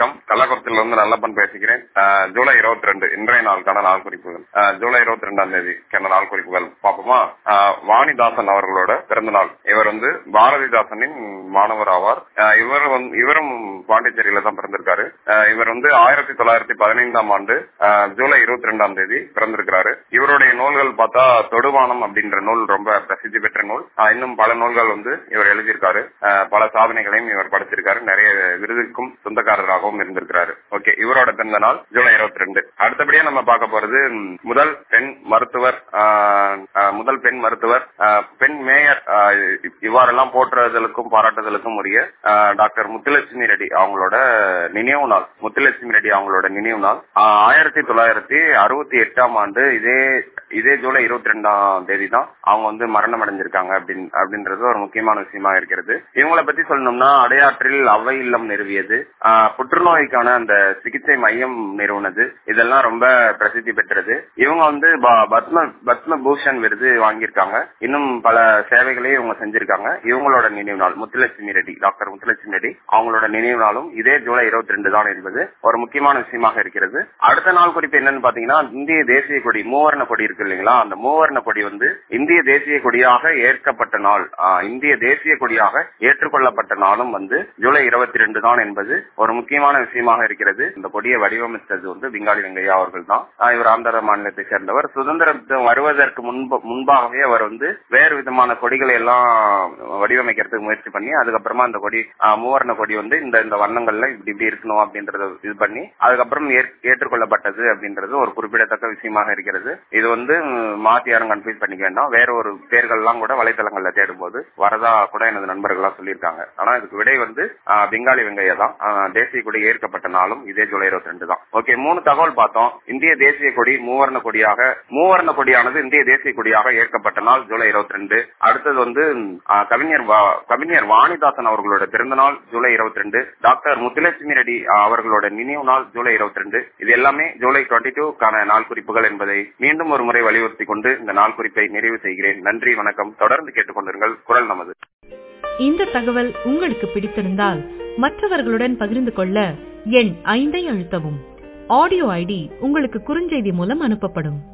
வணக்கம் கள்ளக்குறிச்சியில இருந்து நல்லப்பன் பேசுகிறேன் அஹ், ஜூலை இருபத்தி ரெண்டு இன்றைய நாளுக்கான நாள் குறிப்புகள் அஹ், ஜூலை இருபத்தி ரெண்டாம் தேதிக்கான நாள் குறிப்புகள் பாப்போமா அஹ், வாணிதாசன் அவர்களோட பிறந்த நாள் இவர் வந்து பாரதிதாசனின் மாணவர் ஆவார் அஹ், இவர் வந்து இவரும் பாண்டிச்சேரியில தான் பிறந்திருக்காரு அஹ், இவர் வந்து ஆயிரத்தி தொள்ளாயிரத்தி பதினைந்தாம் ஆண்டு அஹ், ஜூலை இருபத்தி ரெண்டாம் தேதி பிறந்திருக்கிறாரு இவருடைய நூல்கள் பார்த்தா தொடுவானம் அப்படின்ற நூல் ரொம்ப பிரசித்தி பெற்ற நூல் அஹ், இன்னும் பல நூல்கள் வந்து இவர் எழுதியிருக்காரு அஹ், பல சாதனைகளையும் இவர் படைச்சிருக்காரு நிறைய விருதுக்கும் சொந்தக்காரராகவும் இருந்திருக்கிறாரு ஓகே இவரோட பிறந்த நாள் ஜூலை இருபத்தி ரெண்டு அடுத்தபடியா நம்ம பார்க்க போறது ம், முதல் பெண் மருத்துவர் ஆஹ், ஆஹ், முதல் பெண் மருத்துவர் ஆஹ், பெண் மேயர் ஆஹ், இ- இவ்வாறெல்லாம் போற்றுதலுக்கும் பாராட்டுதலுக்கும் உரிய ஆஹ், டாக்டர் முத்துலட்சுமி ரெட்டி அவங்களோட நினைவு நாள் முத்துலட்சுமி ரெட்டி அவங்களோட நினைவு நாள் ஆஹ், ஆயிரத்தி தொள்ளாயிரத்தி அறுபத்தி எட்டாம் ஆண்டு இதே இதே ஜூலை இருபத்தி ரெண்டாம் தேதி தான் அவங்க வந்து மரணம் அடைஞ்சிருக்காங்க அப்படின் அப்படின்றது ஒரு முக்கியமான விஷயமா இருக்கிறது இவங்களை பத்தி சொல்லணும்னா அடையாற்றில் அவை இல்லம் நிறுவியது ஆஹ், புற்றுநோய்க்கான அந்த சிகிச்சை மையம் நிறுவனது இதெல்லாம் ரொம்ப பிரசித்தி பெற்றது இவங்க வந்து ப- பத்ம பத்ம பூஷன் விருது வாங்கியிருக்காங்க இன்னும் பல சேவைகளையும் இவங்க செஞ்சிருக்காங்க இவங்களோட நினைவு நாள் முத்துலட்சுமி ரெட்டி டாக்டர் முத்துலட்சுமி ரெட்டி அவங்களோட நினைவு நாளும் இதே ஜூலை இருபத்தி ரெண்டு தான் என்பது ஒரு முக்கியமான விஷயமாக இருக்கிறது அடுத்த நாள் குறிப்பு என்னன்னு பாத்தீங்கன்னா இந்திய தேசிய கொடி மூவர்ண கொடி இருக்கு இல்லைங்களா அந்த மூவர்ண கொடி வந்து இந்திய தேசிய கொடியாக ஏற்கப்பட்ட நாள் ஆஹ், இந்திய தேசிய கொடியாக ஏற்றுக்கொள்ளப்பட்ட நாளும் வந்து ஜூலை இருபத்தி ரெண்டு தான் என்பது ஒரு முக்கியமான விஷயமாக இருக்கிறது இந்த கொடியை வடிவமைத்தது வந்து பிங்காலி வெங்கையா அவர்கள் தான் இவர் ஆந்திர மாநிலத்தை சேர்ந்தவர் சுதந்திரம் வருவதற்கு முன்பு முன்பாகவே அவர் வந்து வேறு விதமான கொடிகளை எல்லாம் வடிவமைக்கிறதுக்கு முயற்சி பண்ணி அதுக்கப்புறமா அந்த கொடி ஆஹ், மூவர்ண கொடி வந்து இந்த இந்த வண்ணங்கள்ல இப்படி இப்படி இருக்கணும் அப்படின்றத இது பண்ணி அதுக்கப்புறம் ஏற்- ஏற்றுக்கொள்ளப்பட்டது அப்படின்றது ஒரு குறிப்பிடத்தக்க விஷயமாக இருக்கிறது இது வந்து ம், மாத்தி யாரும் கன்ஃபியூஸ் பண்ணிக்க வேண்டாம் வேற ஒரு பேர்கள்லாம் கூட வலைத்தளங்கள்ல தேடும்போது வரதா கூட எனது நண்பர்கள்லாம் சொல்லியிருக்காங்க ஆனா இதுக்கு விடை வந்து ஆஹ், பெங்காலி வெங்கையா தான் ஆஹ், தேசிய கொடி ஏற்கப்பட்ட நாளும் இதே ஜூலை இருபத்தி ரெண்டு தான் ஓகே மூணு தகவல் பார்த்தோம் இந்திய தேசிய கொடி மூவர்ண கொடியாக மூவர்ண கொடியானது இந்திய தேசிய கொடியாக ஏற்கப்பட்ட நாள் ஜூலை இருபத்தி ரெண்டு அடுத்தது வந்து ம், ஆஹ், கவிஞர் வா- கவிஞர் வாணிதாசன் அவர்களோட பிறந்த நாள் ஜூலை இருபத்தி ரெண்டு டாக்டர் முத்துலட்சுமி ரெட்டி ஆஹ், அவர்களோட நினைவு நாள் ஜூலை இருபத்தி ரெண்டு இது எல்லாமே ஜூலை டுவெண்ட்டி டூக்கான நாள் குறிப்புகள் என்பதை மீண்டும் ஒரு முறை வலியுறுத்தி கொண்டு இந்த நாள் குறிப்பை நிறைவு செய்கிறேன் நன்றி வணக்கம் தொடர்ந்து கேட்டுக்கொண்டிருங்கள் குரல் நமது இந்த தகவல் உங்களுக்கு பிடித்திருந்தால் மற்றவர்களுடன் பகிர்ந்து கொள்ள எண் ஐந்தை அழுத்தவும் ஆடியோ ஐடி உங்களுக்கு குறுஞ்செய்தி மூலம் அனுப்பப்படும்